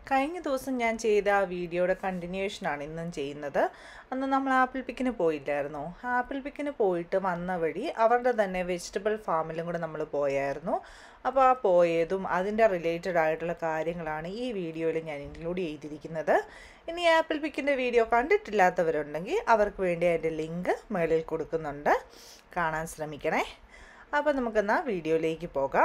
കഴിഞ്ഞ ദിവസം ഞാൻ ചെയ്ത ആ വീഡിയോയുടെ കണ്ടിന്യൂഷനാണ് ഇന്നും ചെയ്യുന്നത് അന്ന് നമ്മൾ ആപ്പിൾ പിക്കിന് പോയില്ലായിരുന്നോ ആപ്പിൾ പിക്കിന് പോയിട്ട് വന്ന വഴി അവരുടെ തന്നെ വെജിറ്റബിൾ ഫാമിലും കൂടെ നമ്മൾ പോയായിരുന്നു അപ്പോൾ ആ പോയതും അതിൻ്റെ റിലേറ്റഡ് ആയിട്ടുള്ള കാര്യങ്ങളാണ് ഈ വീഡിയോയിൽ ഞാൻ ഇൻക്ലൂഡ് ചെയ്തിരിക്കുന്നത് ഇനി ആപ്പിൾ പിക്കിൻ്റെ വീഡിയോ കണ്ടിട്ടില്ലാത്തവരുണ്ടെങ്കിൽ അവർക്ക് വേണ്ടി അതിൻ്റെ ലിങ്ക് മേളിൽ കൊടുക്കുന്നുണ്ട് കാണാൻ ശ്രമിക്കണേ അപ്പോൾ നമുക്കെന്നാൽ വീഡിയോയിലേക്ക് പോകാം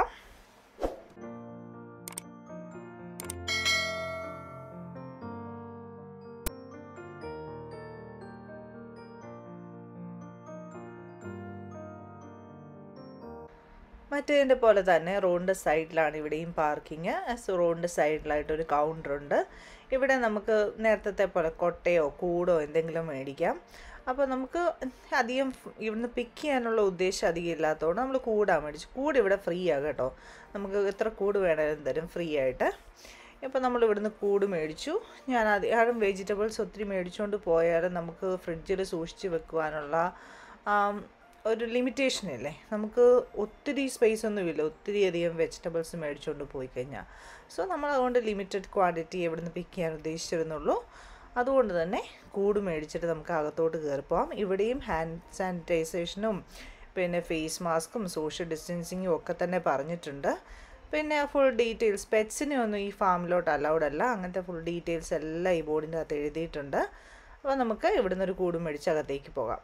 മറ്റേതിൻ്റെ പോലെ തന്നെ റോഡിൻ്റെ സൈഡിലാണ് ഇവിടെയും പാർക്കിങ് റോഡിൻ്റെ സൈഡിലായിട്ട് ഒരു കൗണ്ടറുണ്ട് ഇവിടെ നമുക്ക് നേരത്തെ പോലെ കൊട്ടയോ കൂടോ എന്തെങ്കിലും മേടിക്കാം അപ്പോൾ നമുക്ക് അധികം ഇവിടുന്ന് പിക്ക് ചെയ്യാനുള്ള ഉദ്ദേശം അധികം ഇല്ലാത്തതുകൊണ്ട് നമ്മൾ കൂടാണ് മേടിച്ചു കൂട് ഇവിടെ ഫ്രീ ആണ് കേട്ടോ നമുക്ക് എത്ര കൂട് വേണേലും തരും ഫ്രീ ആയിട്ട് ഇപ്പോൾ നമ്മൾ ഇവിടുന്ന് കൂട് മേടിച്ചു ഞാൻ ആദ്യം വെജിറ്റബിൾസ് ഒത്തിരി മേടിച്ചുകൊണ്ട് പോയാലും നമുക്ക് ഫ്രിഡ്ജിൽ സൂക്ഷിച്ച് വെക്കുവാനുള്ള ഒരു ലിമിറ്റേഷൻ ഇല്ലേ നമുക്ക് ഒത്തിരി സ്പേസ് ഒന്നുമില്ല ഒത്തിരി അധികം വെജിറ്റബിൾസ് മേടിച്ചുകൊണ്ട് പോയി കഴിഞ്ഞാൽ സോ നമ്മൾ അതുകൊണ്ട് ലിമിറ്റഡ് ക്വാണ്ടിറ്റി എവിടുന്ന് പിക്ക് ചെയ്യാൻ ഉദ്ദേശിച്ചിരുന്നുള്ളൂ അതുകൊണ്ട് തന്നെ കൂട് മേടിച്ചിട്ട് നമുക്ക് അകത്തോട്ട് കയറി പോകാം ഇവിടെയും ഹാൻഡ് സാനിറ്റൈസേഷനും പിന്നെ ഫേസ് മാസ്കും സോഷ്യൽ ഡിസ്റ്റൻസിങ്ങും ഒക്കെ തന്നെ പറഞ്ഞിട്ടുണ്ട് പിന്നെ ഫുൾ ഡീറ്റെയിൽസ് പെറ്റ്സിനെ ഒന്നും ഈ ഫാമിലോട്ട് അലൗഡ് അല്ല അങ്ങനത്തെ ഫുൾ ഡീറ്റെയിൽസ് എല്ലാം ഈ ബോർഡിൻ്റെ അകത്ത് എഴുതിയിട്ടുണ്ട് അപ്പോൾ നമുക്ക് ഇവിടുന്ന് ഒരു കൂട് മേടിച്ച് അകത്തേക്ക് പോകാം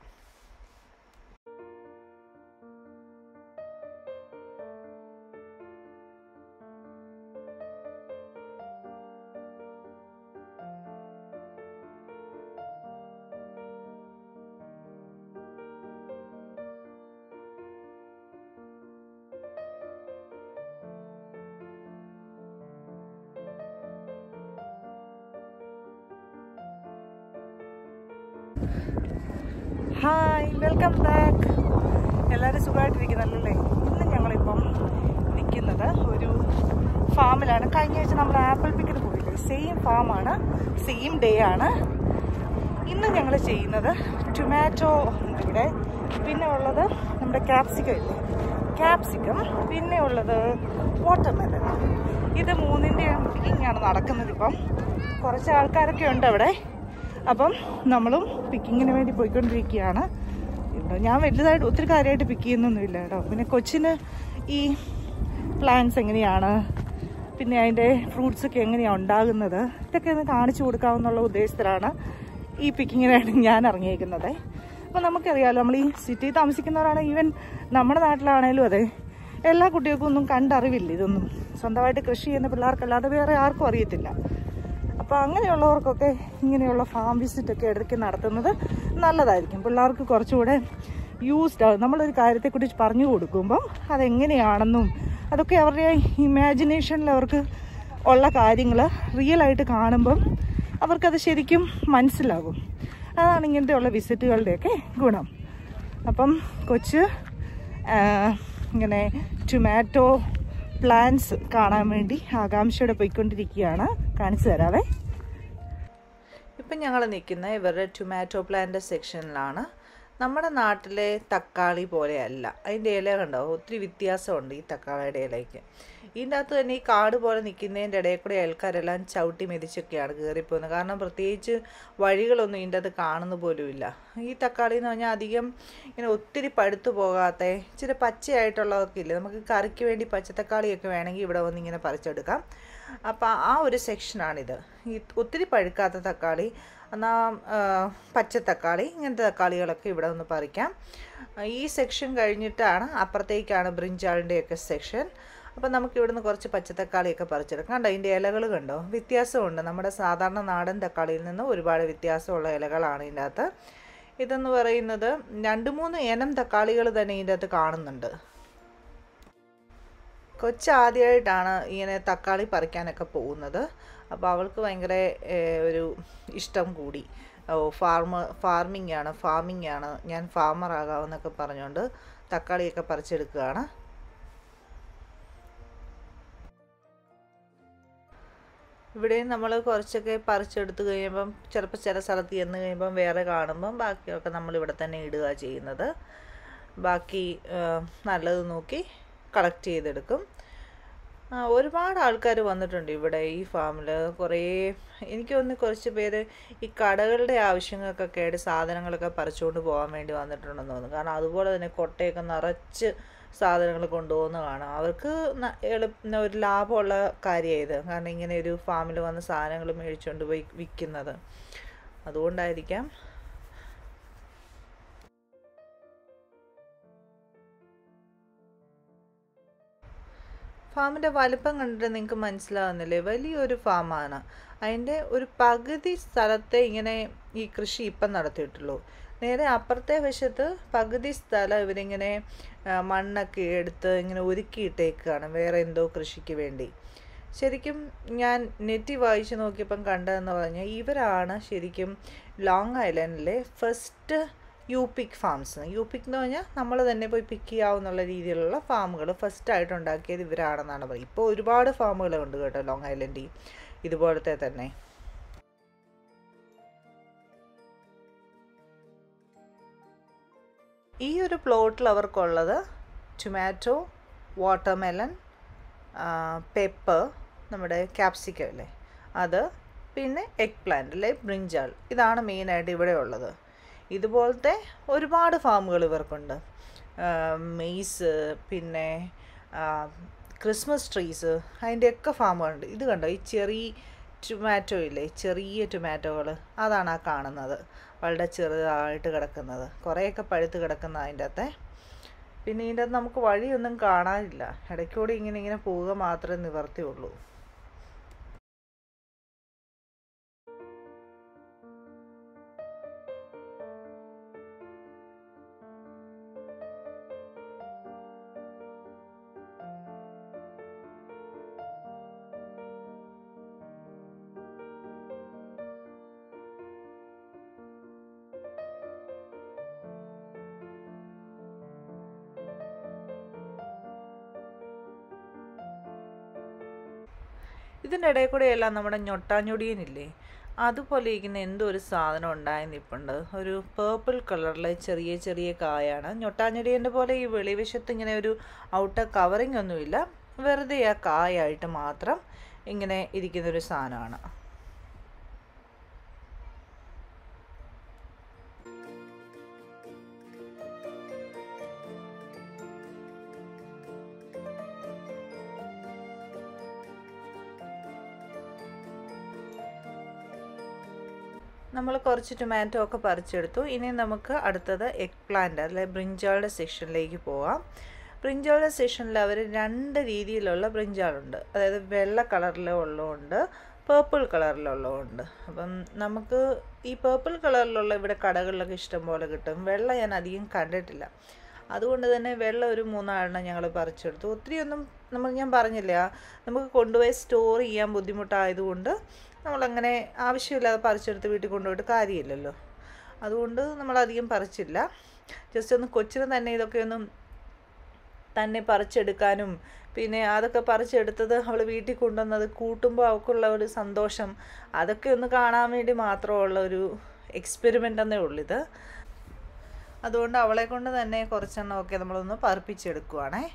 ഹായ് വെൽക്കം ബാക്ക് എല്ലാവരും സുഖമായിട്ടിരിക്കുന്നല്ലേ ഇന്ന് ഞങ്ങളിപ്പം നിൽക്കുന്നത് ഒരു ഫാമിലാണ് കഴിഞ്ഞ ആഴ്ച നമ്മൾ ആപ്പിൾ പിക്കിന് പോയില്ലേ സെയിം ഫാമാണ് സെയിം ഡേ ആണ് ഇന്ന് ഞങ്ങൾ ചെയ്യുന്നത് ടൊമാറ്റോ ഉണ്ട് ഇവിടെ പിന്നെ ഉള്ളത് നമ്മുടെ ക്യാപ്സിക്കം ഇല്ലേ ക്യാപ്സിക്കം പിന്നെ ഉള്ളത് വാട്ടർമെലൺ ഇത് മൂന്നിൻ്റെയും പിക്കിങ്ങാണ് നടക്കുന്നത് ഇപ്പം കുറച്ച് ആൾക്കാരൊക്കെ ഉണ്ട് അവിടെ അപ്പം നമ്മളും പിക്കിങ്ങിന് വേണ്ടി പോയിക്കൊണ്ടിരിക്കുകയാണ് ഇവിടെ ഞാൻ വലുതായിട്ട് ഒത്തിരി കാര്യമായിട്ട് പിക്ക് ചെയ്യുന്നൊന്നുമില്ല കേട്ടോ പിന്നെ കൊച്ചിന് ഈ പ്ലാന്റ്സ് എങ്ങനെയാണ് പിന്നെ അതിൻ്റെ ഫ്രൂട്ട്സൊക്കെ എങ്ങനെയാണ് ഉണ്ടാകുന്നത് ഇതൊക്കെ ഒന്ന് കാണിച്ചു കൊടുക്കാമെന്നുള്ള ഉദ്ദേശത്തിലാണ് ഈ പിക്കിങ്ങിനായിട്ട് ഞാൻ ഇറങ്ങിയേക്കുന്നത് അപ്പോൾ നമുക്കറിയാമല്ലോ നമ്മൾ ഈ സിറ്റി താമസിക്കുന്നവരാണ് ഈവൻ നമ്മുടെ നാട്ടിലാണേലും അതെ എല്ലാ കുട്ടികൾക്കും ഒന്നും കണ്ടറിവില്ല ഇതൊന്നും സ്വന്തമായിട്ട് കൃഷി ചെയ്യുന്ന പിള്ളേർക്കല്ലാതെ വേറെ ആർക്കും അറിയത്തില്ല അപ്പോൾ അങ്ങനെയുള്ളവർക്കൊക്കെ ഇങ്ങനെയുള്ള ഫാം വിസിറ്റ് ഒക്കെ ഇടയ്ക്ക് നടത്തുന്നത് നല്ലതായിരിക്കും പിള്ളേർക്ക് കുറച്ചുകൂടെ യൂസ്ഡ് ആകും നമ്മളൊരു കാര്യത്തെക്കുറിച്ച് പറഞ്ഞു കൊടുക്കുമ്പം അതെങ്ങനെയാണെന്നും അതൊക്കെ അവരുടെ ഇമാജിനേഷനിൽ അവർക്ക് ഉള്ള കാര്യങ്ങൾ റിയലായിട്ട് കാണുമ്പം അവർക്കത് ശരിക്കും മനസ്സിലാകും അതാണ് ഇങ്ങനത്തെ ഉള്ള വിസിറ്റുകളുടെയൊക്കെ ഗുണം അപ്പം കൊച്ച് ഇങ്ങനെ ടൊമാറ്റോ പ്ലാന്റ്സ് കാണാൻ വേണ്ടി ആകാംക്ഷയോടെ പോയിക്കൊണ്ടിരിക്കുകയാണ് കാണിച്ചു തരാവേ ഇപ്പം ഞങ്ങൾ നിൽക്കുന്ന ഇവരുടെ ടൊമാറ്റോ പ്ലാന്റ് സെക്ഷനിലാണ് നമ്മുടെ നാട്ടിലെ തക്കാളി പോലെയല്ല അതിൻ്റെ ഇല കണ്ടോ ഒത്തിരി വ്യത്യാസമുണ്ട് ഈ തക്കാളിയുടെ ഇലയ്ക്ക് ഇതിൻ്റെ അകത്ത് തന്നെ ഈ കാട് പോലെ നിൽക്കുന്നതിൻ്റെ ഇടയിൽ കൂടെ ആൾക്കാരെല്ലാം ചവിട്ടി മെതിച്ചൊക്കെയാണ് കയറിപ്പോകുന്നത് കാരണം പ്രത്യേകിച്ച് വഴികളൊന്നും ഇതിൻ്റെ അകത്ത് കാണുന്ന പോലുമില്ല ഈ തക്കാളി എന്ന് പറഞ്ഞാൽ അധികം ഇങ്ങനെ ഒത്തിരി പഴുത്തു പോകാത്ത ഇച്ചിരി പച്ചയായിട്ടുള്ളതൊക്കെ ഇല്ലേ നമുക്ക് കറിക്ക് വേണ്ടി പച്ചത്തക്കാളിയൊക്കെ വേണമെങ്കിൽ ഇവിടെ വന്ന് ഇങ്ങനെ പറിച്ചെടുക്കാം അപ്പോൾ ആ ഒരു സെക്ഷനാണിത് ഈ ഒത്തിരി പഴുക്കാത്ത തക്കാളി എന്നാൽ പച്ചത്തക്കാളി ഇങ്ങനത്തെ തക്കാളികളൊക്കെ ഇവിടെ ഒന്ന് പറിക്കാം ഈ സെക്ഷൻ കഴിഞ്ഞിട്ടാണ് അപ്പുറത്തേക്കാണ് ബ്രിഞ്ചാളിൻ്റെയൊക്കെ സെക്ഷൻ അപ്പോൾ നമുക്ക് ഇവിടുന്ന് കുറച്ച് പച്ചത്തക്കാളിയൊക്കെ പറിച്ചെടുക്കാം കണ്ടോ അതിൻ്റെ ഇലകൾ കണ്ടോ വ്യത്യാസമുണ്ട് നമ്മുടെ സാധാരണ നാടൻ തക്കാളിയിൽ നിന്ന് ഒരുപാട് വ്യത്യാസമുള്ള ഇലകളാണ് ഇതിൻ്റെ അകത്ത് ഇതെന്ന് പറയുന്നത് രണ്ട് മൂന്ന് ഇനം തക്കാളികൾ തന്നെ ഇതിൻ്റെ അകത്ത് കാണുന്നുണ്ട് കൊച്ചാദ്യമായിട്ടാണ് ഇങ്ങനെ തക്കാളി പറിക്കാനൊക്കെ പോകുന്നത് അപ്പോൾ അവൾക്ക് ഭയങ്കര ഒരു ഇഷ്ടം കൂടി ഓ ഫാർമ ഫാർമിംഗ് ആണ് ഫാമിംഗ് ആണ് ഞാൻ ഫാമർ ആകാമെന്നൊക്കെ പറഞ്ഞുകൊണ്ട് തക്കാളിയൊക്കെ പറിച്ചെടുക്കുകയാണ് ഇവിടെയും നമ്മൾ കുറച്ചൊക്കെ പറിച്ചെടുത്ത് കഴിയുമ്പം ചിലപ്പോൾ ചില സ്ഥലത്ത് ചെന്ന് കഴിയുമ്പം വേറെ കാണുമ്പം ബാക്കിയൊക്കെ നമ്മൾ ഇവിടെ തന്നെ ഇടുക ചെയ്യുന്നത് ബാക്കി നല്ലത് നോക്കി കളക്ട് ചെയ്തെടുക്കും ആ, ഒരുപാട് ആൾക്കാർ വന്നിട്ടുണ്ട് ഇവിടെ ഈ ഫാമിൽ കുറേ എനിക്ക് തോന്നുന്നു കുറച്ച് പേര് ഈ കടകളുടെ ആവശ്യങ്ങൾക്കൊക്കെ ആയിട്ട് സാധനങ്ങളൊക്കെ പറിച്ചുകൊണ്ട് പോകാൻ വേണ്ടി വന്നിട്ടുണ്ടെന്ന് തോന്നുന്നു കാരണം അതുപോലെ തന്നെ കൊട്ടയൊക്കെ നിറച്ച് സാധനങ്ങൾ കൊണ്ടുപോകുന്ന കാണാം അവർക്ക് ന- എളുപ്പ ഒരു ലാഭമുള്ള കാര്യമായത് കാരണം ഇങ്ങനെ ഒരു ഫാമിൽ വന്ന് സാധനങ്ങൾ മേടിച്ചുകൊണ്ട് പോയി വിൽക്കുന്നത് അതുകൊണ്ടായിരിക്കാം ഫാമിൻ്റെ വലിപ്പം കണ്ടിട്ട് നിങ്ങൾക്ക് മനസ്സിലാവുന്നില്ലേ വലിയൊരു ഫാമാണ് അതിൻ്റെ ഒരു പകുതി സ്ഥലത്തെ ഇങ്ങനെ ഈ കൃഷി ഇപ്പം നടത്തിയിട്ടുള്ളൂ നേരെ അപ്പുറത്തെ വശത്ത് പകുതി സ്ഥലം ഇവരിങ്ങനെ ആ, മണ്ണൊക്കെ എടുത്ത് ഇങ്ങനെ ഒരുക്കിയിട്ടേക്കാണ് വേറെ എന്തോ കൃഷിക്ക് വേണ്ടി ശരിക്കും ഞാൻ നെറ്റിൽ വായിച്ച് നോക്കിയപ്പം കണ്ടതെന്ന് പറഞ്ഞാൽ ഇവരാണ് ശരിക്കും ലോങ് ഐലൻഡിലെ first U pick farms U pick എന്ന് പറഞ്ഞാൽ നമ്മൾ തന്നെ പോയി പിക്ക് ചെയ്യാവുന്നുള്ള രീതിയിലുള്ള ഫാമുകൾ ഫസ്റ്റായിട്ട് ഉണ്ടാക്കിയത് ഇവരാണെന്നാണ് പറയുന്നത് ഇപ്പോൾ ഒരുപാട് ഫാമുകളുണ്ട് കേട്ടോ ലോങ് ഐലൻഡിൽ ഇതുപോലത്തെ തന്നെ ഈ ഒരു പ്ലോട്ടിൽ അവർക്കുള്ളത് ടൊമാറ്റോ വാട്ടർമെലൺ പെപ്പർ നമ്മുടെ ക്യാപ്സിക്കം അല്ലേ അത് പിന്നെ എഗ് പ്ലാന്റ് അല്ലെ ബ്രിഞ്ചാൾ ഇതാണ് മെയിനായിട്ട് ഇവിടെ ഉള്ളത് ഇതുപോലത്തെ ഒരുപാട് ഫാമുകൾ ഇവർക്കുണ്ട് മെയ്സ് പിന്നെ ക്രിസ്മസ് ട്രീസ് അതിൻ്റെയൊക്കെ ഫാമുകളുണ്ട് ഇത് കണ്ടോ ഈ ചെറിയ ടൊമാറ്റോ ഇല്ലേ ചെറിയ ടൊമാറ്റോകൾ അതാണ് ആ കാണുന്നത് വളരെ ചെറുതായിട്ട് കിടക്കുന്നത് കുറേയൊക്കെ പഴുത്ത് കിടക്കുന്ന അതിൻ്റെ അകത്തെ പിന്നെ ഇതിൻ്റെ അകത്ത് നമുക്ക് വഴിയൊന്നും കാണാനില്ല ഇടയ്ക്കൂടി ഇങ്ങനെ ഇങ്ങനെ പോവുക മാത്രമേ നിവർത്തിയുള്ളൂ ഇതിൻ്റെ ഇടയിൽ കൂടെ എല്ലാം നമ്മുടെ ഞൊട്ടാഞ്ഞൊടിയനില്ലേ അതുപോലെ ഇരിക്കുന്ന എന്തോ ഒരു സാധനം ഉണ്ടായി നിൽപ്പുണ്ട് ഒരു പേർപ്പിൾ കളറിലെ ചെറിയ ചെറിയ കായാണ് ഞൊട്ടാഞ്ഞൊടിയൻ്റെ പോലെ ഈ വെളിവശത്ത് ഇങ്ങനെ ഒരു ഔട്ടർ കവറിങ് ഒന്നുമില്ല വെറുതെ ആ കായായിട്ട് മാത്രം ഇങ്ങനെ ഇരിക്കുന്ന ഒരു സാധനമാണ് നമ്മൾ കുറച്ച് ടൊമാറ്റോ ഒക്കെ പറിച്ചെടുത്തു ഇനി നമുക്ക് അടുത്തത് എഗ് പ്ലാന്റ് അല്ലെ ബ്രിഞ്ചാളുടെ സെക്ഷനിലേക്ക് പോവാം ബ്രിഞ്ചാളുടെ സെക്ഷനിൽ അവർ രണ്ട് രീതിയിലുള്ള ബ്രിഞ്ചാളുണ്ട് അതായത് വെള്ള കളറിലെ ഉള്ളതുകൊണ്ട് പേർപ്പിൾ കളറിലുള്ളതുണ്ട് അപ്പം നമുക്ക് ഈ പേർപ്പിൾ കളറിലുള്ള ഇവിടെ കടകളിലൊക്കെ ഇഷ്ടം പോലെ കിട്ടും വെള്ള ഞാൻ അധികം കണ്ടിട്ടില്ല അതുകൊണ്ട് തന്നെ വെള്ളം ഒരു മൂന്നാലെണ്ണം ഞങ്ങൾ പറിച്ചെടുത്തു ഒത്തിരിയൊന്നും നമ്മൾ ഞാൻ പറഞ്ഞില്ല നമുക്ക് കൊണ്ടുപോയി സ്റ്റോർ ചെയ്യാൻ ബുദ്ധിമുട്ടായതുകൊണ്ട് നമ്മളങ്ങനെ ആവശ്യമില്ലാതെ പറിച്ചെടുത്ത് വീട്ടിൽ കൊണ്ടുപോയിട്ട് കാര്യമില്ലല്ലോ അതുകൊണ്ട് നമ്മളധികം പറിച്ചില്ല ജസ്റ്റ് ഒന്ന് കൊച്ചിന് തന്നെ ഇതൊക്കെ ഒന്ന് തന്നെ പറിച്ചെടുക്കാനും പിന്നെ അതൊക്കെ പറിച്ചെടുത്തത് അവൾ വീട്ടിൽ കൊണ്ടുവന്നത് കൂട്ടുമ്പോൾ അവൾക്കുള്ള ഒരു സന്തോഷം അതൊക്കെ ഒന്ന് കാണാൻ വേണ്ടി മാത്രമുള്ള ഒരു എക്സ്പെരിമെൻ്റ് എന്നേ ഉള്ളിത് അതുകൊണ്ട് അവളെ കൊണ്ട് തന്നെ കുറച്ചെണ്ണമൊക്കെ നമ്മളൊന്ന് പറപ്പിച്ചെടുക്കുവാണേ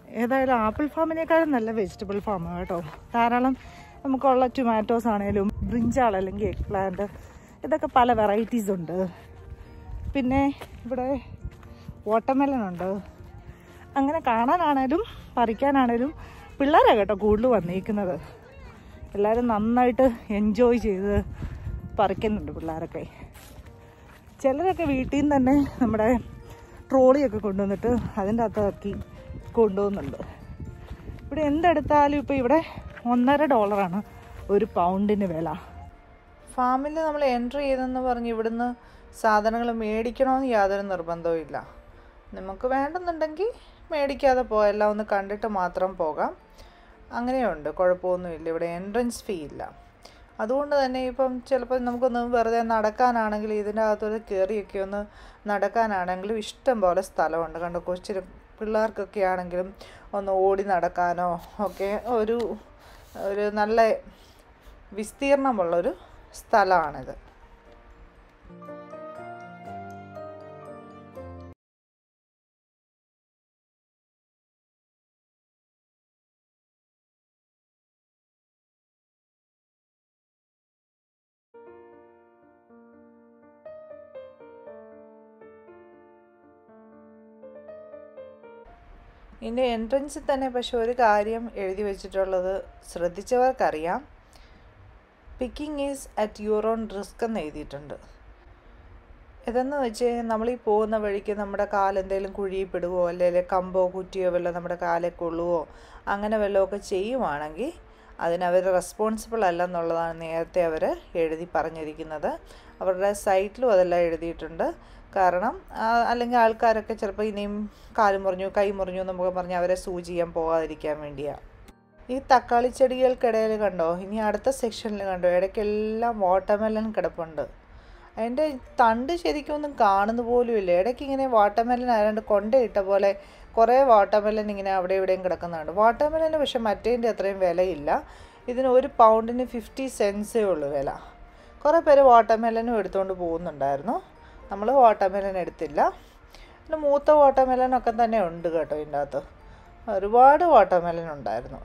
ഏതായാലും ആപ്പിൾ ഫാമിനേക്കാളും നല്ല വെജിറ്റബിൾ ഫാമാണ് കേട്ടോ ധാരാളം നമുക്കുള്ള ടൊമാറ്റോസ് ആണേലും ബ്രിഞ്ചാൾ അല്ലെങ്കിൽ എഗ് പ്ലാന്റ് ഇതൊക്കെ പല വെറൈറ്റീസ് ഉണ്ട് പിന്നെ ഇവിടെ വാട്ടർമെലൺ ഉണ്ട് അങ്ങനെ കാണാനാണേലും പറിക്കാനാണേലും പിള്ളേരാണ് കേട്ടോ കൂടുതൽ വന്നിരിക്കുന്നത് എല്ലാവരും നന്നായിട്ട് എൻജോയ് ചെയ്ത് പറിക്കുന്നുണ്ട് പിള്ളേരൊക്കെ ചിലരൊക്കെ വീട്ടിൽ നിന്ന് തന്നെ നമ്മുടെ ട്രോളിയൊക്കെ കൊണ്ടുവന്നിട്ട് അതിൻ്റെ അകത്താക്കി കൊണ്ടുപോകുന്നുണ്ട് ഇവിടെ എന്തെടുത്താലും ഇപ്പോൾ ഇവിടെ ഒന്നര ഡോളറാണ് ഒരു പൗണ്ടിന് വില ഫാമിൽ നമ്മൾ എൻട്രി ചെയ്തെന്ന് പറഞ്ഞ് ഇവിടുന്ന് സാധനങ്ങൾ മേടിക്കണമെന്ന് യാതൊരു നിർബന്ധവും ഇല്ല നമുക്ക് വേണ്ടെന്നുണ്ടെങ്കിൽ മേടിക്കാതെ പോകാം എല്ലാം ഒന്ന് കണ്ടിട്ട് മാത്രം പോകാം അങ്ങനെയുണ്ട് കുഴപ്പമൊന്നുമില്ല ഇവിടെ എൻട്രൻസ് ഫീ ഇല്ല അതുകൊണ്ട് തന്നെ ഇപ്പം ചിലപ്പോൾ നമുക്കൊന്ന് വെറുതെ നടക്കാനാണെങ്കിൽ ഇതിൻ്റെ അകത്തോട്ട് കയറിയൊക്കെ ഒന്ന് നടക്കാനാണെങ്കിലും ഇഷ്ടം പോലെ സ്ഥലമുണ്ട് കണ്ടോ കൊച്ചു പിള്ളേർക്കൊക്കെ ആണെങ്കിലും ഒന്ന് ഓടി നടക്കാനോ ഒക്കെ ഒരു ഒരു നല്ല വിസ്തീർണമുള്ളൊരു സ്ഥലമാണിത് ഇതിൻ്റെ എൻട്രൻസിൽ തന്നെ പക്ഷെ ഒരു കാര്യം എഴുതി വെച്ചിട്ടുള്ളത് ശ്രദ്ധിച്ചവർക്കറിയാം picking is at your own risk എന്ന് എഴുതിയിട്ടുണ്ട് ഇതെന്ന് വെച്ച് കഴിഞ്ഞാൽ നമ്മൾ ഈ പോകുന്ന വഴിക്ക് നമ്മുടെ കാലെന്തെങ്കിലും കുഴിയിൽ പെടുകയോ അല്ലെങ്കിൽ കമ്പോ കുറ്റിയോ വല്ലതും നമ്മുടെ കാലെ കൊള്ളുവോ അങ്ങനെ വല്ലതുമൊക്കെ ചെയ്യുവാണെങ്കിൽ അതിനവർ റെസ്പോൺസിബിൾ അല്ല എന്നുള്ളതാണ് നേരത്തെ അവർ എഴുതി പറഞ്ഞിരിക്കുന്നത് അവരുടെ സൈറ്റിലും അതെല്ലാം എഴുതിയിട്ടുണ്ട് കാരണം ആ, അല്ലെങ്കിൽ ആൾക്കാരൊക്കെ ചിലപ്പോൾ ഇനിയും കാല് മുറിഞ്ഞു കൈ മുറിഞ്ഞു എന്നൊക്കെ പറഞ്ഞ് അവരെ സൂചി ചെയ്യാൻ പോകാതിരിക്കാൻ വേണ്ടിയാണ് ഈ തക്കാളി ചെടികൾക്കിടയിൽ കണ്ടോ ഇനി അടുത്ത സെക്ഷനിൽ കണ്ടോ ഇടയ്ക്കെല്ലാം വാട്ടർമെലൻ കിടപ്പുണ്ട് അതിൻ്റെ തണ്ട് ശരിക്കും ഒന്നും കാണുന്ന പോലും ഇല്ല ഇടയ്ക്ക് ഇങ്ങനെ വാട്ടർമെലൻ ആയതുകൊണ്ട് കൊണ്ടയിട്ട പോലെ കുറേ വാട്ടർമെലൻ ഇങ്ങനെ അവിടെ ഇവിടെയും കിടക്കുന്നുണ്ട് വാട്ടർമെലന് പക്ഷെ മറ്റേതിൻ്റെ അത്രയും വിലയില്ല ഇതിന് ഒരു പൗണ്ടിന് ഫിഫ്റ്റി സെൻസേ ഉള്ളൂ വില കുറേ പേര് വാട്ടർമെലനും എടുത്തുകൊണ്ട് പോകുന്നുണ്ടായിരുന്നു നമ്മൾ വാട്ടർമെലൻ എടുത്തില്ല പിന്നെ മൂത്ത വാട്ടർമെലനൊക്കെ തന്നെ ഉണ്ട് കേട്ടോ ഇതിൻ്റെ അകത്ത് ഒരുപാട് വാട്ടർമെലൻ ഉണ്ടായിരുന്നു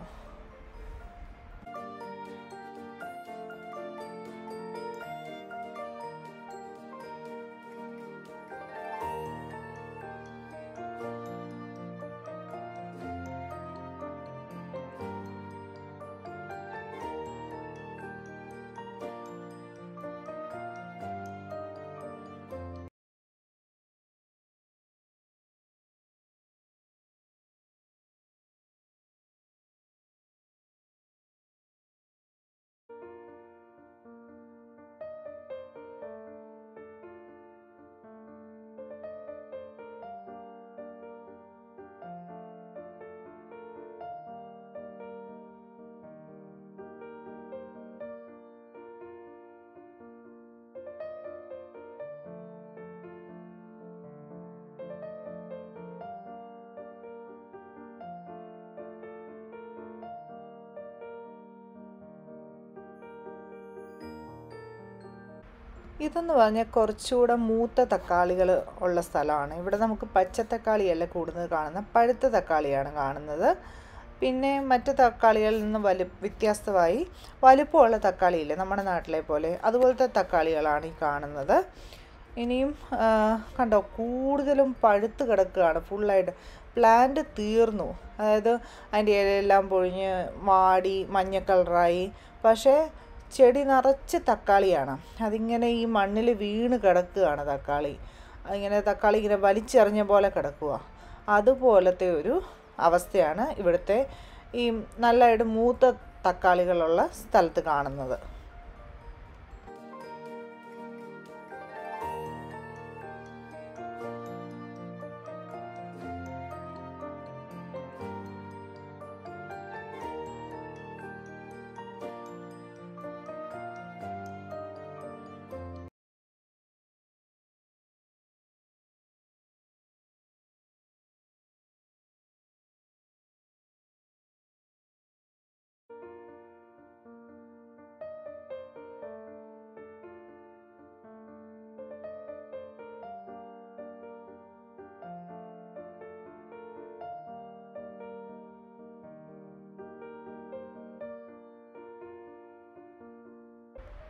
ഇതെന്ന് പറഞ്ഞാൽ കുറച്ചുകൂടെ മൂത്ത തക്കാളികൾ ഉള്ള സ്ഥലമാണ് ഇവിടെ നമുക്ക് പച്ച തക്കാളിയല്ല കൂടുതൽ കാണുന്നത് പഴുത്ത തക്കാളിയാണ് കാണുന്നത് പിന്നെ മറ്റ് തക്കാളികളിൽ നിന്ന് വലു വ്യത്യസ്തമായി വലുപ്പമുള്ള തക്കാളിയില്ലേ നമ്മുടെ നാട്ടിലെ പോലെ അതുപോലത്തെ തക്കാളികളാണ് ഈ കാണുന്നത് ഇനിയും ആ, കണ്ടോ കൂടുതലും പഴുത്ത് കിടക്കുകയാണ് ഫുള്ളായിട്ട് പ്ലാന്റ് തീർന്നു അതായത് അതിൻ്റെ ഇലയെല്ലാം പൊഴിഞ്ഞ് വാടി മഞ്ഞ കളറായി പക്ഷേ ചെടി നിറച്ച് തക്കാളിയാണ് അതിങ്ങനെ ഈ മണ്ണിൽ വീണ് കിടക്കുകയാണ് തക്കാളി ഇങ്ങനെ തക്കാളി ഇങ്ങനെ വലിച്ചെറിഞ്ഞ പോലെ കിടക്കുക അതുപോലത്തെ ഒരു അവസ്ഥയാണ് ഇവിടുത്തെ ഈ നല്ലതായിട്ട് മൂത്ത തക്കാളികളുള്ള സ്ഥലത്ത് കാണുന്നത്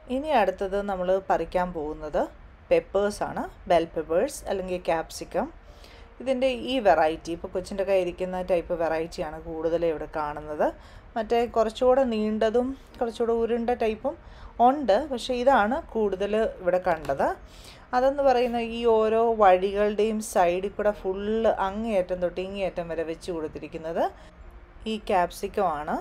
ഇനി അടുത്തത് നമ്മൾ പറിക്കാൻ പോകുന്നത് പെപ്പേഴ്സാണ് ബെൽ പെപ്പേഴ്സ് അല്ലെങ്കിൽ ക്യാപ്സിക്കം ഇതിൻ്റെ ഈ വെറൈറ്റി ഇപ്പോൾ കൊച്ചിൻ്റെ കയ്യിരിക്കുന്ന ടൈപ്പ് വെറൈറ്റിയാണ് കൂടുതൽ ഇവിടെ കാണുന്നത് മറ്റേ കുറച്ചുകൂടെ നീണ്ടതും കുറച്ചുകൂടെ ഉരുണ്ട ടൈപ്പും ഉണ്ട് പക്ഷേ ഇതാണ് കൂടുതൽ ഇവിടെ കണ്ടത് അതെന്ന് പറയുന്ന ഈ ഓരോ വഴികളുടെയും സൈഡിൽ കൂടെ ഫുള്ള് അങ്ങേയറ്റം തൊട്ട് ഇങ്ങേയറ്റം വരെ വെച്ച് കൊടുത്തിരിക്കുന്നത് ഈ ക്യാപ്സിക്കമാണ്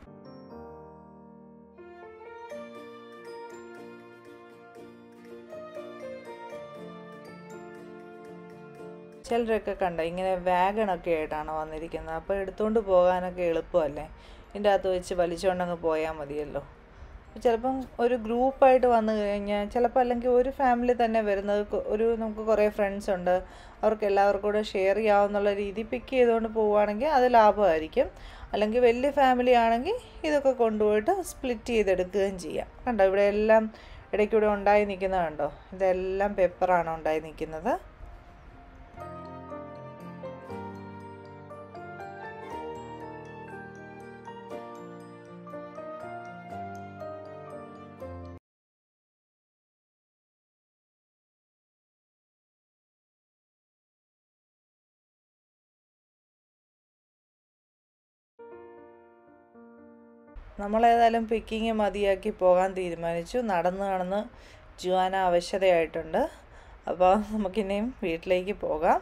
ചിലരൊക്കെ കണ്ട ഇങ്ങനെ വാഗണൊക്കെ ആയിട്ടാണ് വന്നിരിക്കുന്നത് അപ്പോൾ എടുത്തുകൊണ്ട് പോകാനൊക്കെ എളുപ്പമല്ലേ ഇതിൻ്റെ അകത്ത് വെച്ച് വലിച്ചുകൊണ്ടങ്ങ് പോയാൽ മതിയല്ലോ ചിലപ്പം ഒരു ഗ്രൂപ്പായിട്ട് വന്നു കഴിഞ്ഞാൽ ചിലപ്പോൾ അല്ലെങ്കിൽ ഒരു ഫാമിലി തന്നെ വരുന്നത് ഒരു നമുക്ക് കുറേ ഫ്രണ്ട്സ് ഉണ്ട് അവർക്ക് എല്ലാവർക്കും കൂടെ ഷെയർ ചെയ്യാവുന്നുള്ള രീതി പിക്ക് ചെയ്തുകൊണ്ട് പോവുകയാണെങ്കിൽ അത് ലാഭമായിരിക്കും അല്ലെങ്കിൽ വലിയ ഫാമിലി ആണെങ്കിൽ ഇതൊക്കെ കൊണ്ടുപോയിട്ട് സ്പ്ലിറ്റ് ചെയ്തെടുക്കുകയും ചെയ്യാം കണ്ടോ ഇവിടെ എല്ലാം ഇടയ്ക്കൂടെ ഉണ്ടായി നിൽക്കുന്നത് കണ്ടോ ഇതെല്ലാം പെപ്പറാണ് ഉണ്ടായി നിൽക്കുന്നത് നമ്മളേതായാലും പിക്കിങ് മതിയാക്കി പോകാൻ തീരുമാനിച്ചു നടന്ന് നടന്ന് ജുവാന ആവശ്യതയായിട്ടുണ്ട് അപ്പോൾ നമുക്കിനിയും വീട്ടിലേക്ക് പോകാം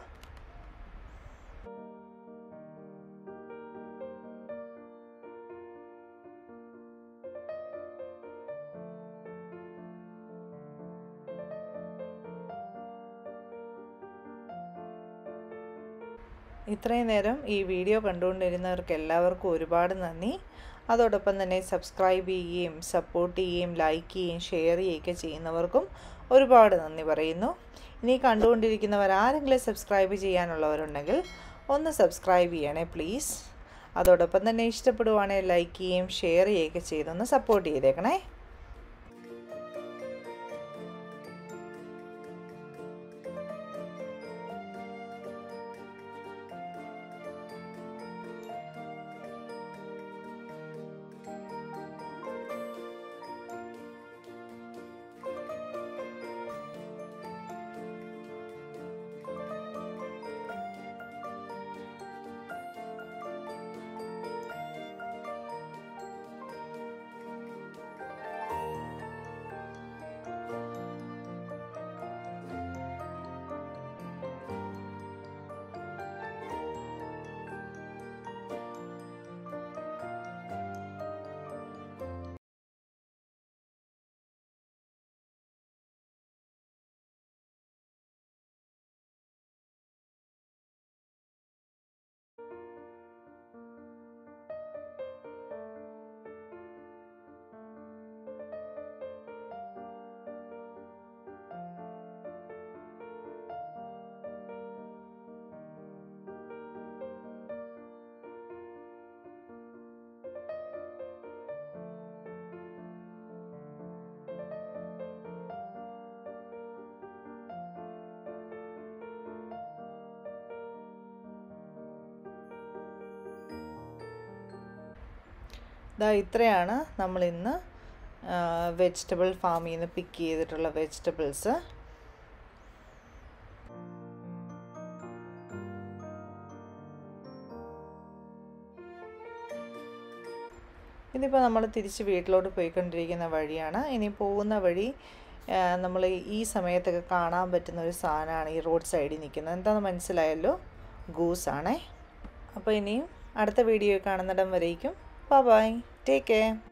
ഇത്രയും നേരം ഈ വീഡിയോ കണ്ടുകൊണ്ടിരുന്നവർക്ക് എല്ലാവർക്കും ഒരുപാട് നന്ദി അതോടൊപ്പം തന്നെ സബ്സ്ക്രൈബ് ചെയ്യുകയും സപ്പോർട്ട് ചെയ്യുകയും ലൈക്ക് ചെയ്യുകയും ഷെയർ ചെയ്യുകയൊക്കെ ചെയ്യുന്നവർക്കും ഒരുപാട് നന്ദി പറയുന്നു ഇനി കണ്ടുകൊണ്ടിരിക്കുന്നവർ ആരെങ്കിലും സബ്സ്ക്രൈബ് ചെയ്യാനുള്ളവരുണ്ടെങ്കിൽ ഒന്ന് സബ്സ്ക്രൈബ് ചെയ്യണേ പ്ലീസ് അതോടൊപ്പം തന്നെ ഇഷ്ടപ്പെടുവാണെങ്കിൽ ലൈക്ക് ചെയ്യുകയും ഷെയർ ചെയ്യുകയൊക്കെ ചെയ്തൊന്ന് സപ്പോർട്ട് ചെയ്തേക്കണേ ഇതാ ഇത്രയാണ് നമ്മൾ ഇന്ന് വെജിറ്റബിൾ ഫാമിൽ നിന്ന് പിക്ക് ചെയ്തിട്ടുള്ള വെജിറ്റബിൾസ് ഇതിപ്പോൾ നമ്മൾ തിരിച്ച് വീട്ടിലോട്ട് പോയിക്കൊണ്ടിരിക്കുന്ന വഴിയാണ് ഇനി പോകുന്ന വഴി നമ്മൾ ഈ സമയത്തൊക്കെ കാണാൻ പറ്റുന്ന ഒരു സാധനമാണ് ഈ റോഡ് സൈഡിൽ നിൽക്കുന്നത് എന്താണെന്ന് മനസ്സിലായല്ലോ ഗൂസാണേ അപ്പോൾ ഇനിയും അടുത്ത വീഡിയോ കാണുന്നിടം വരേക്കും ബൈ ടേക്ക് കെയർ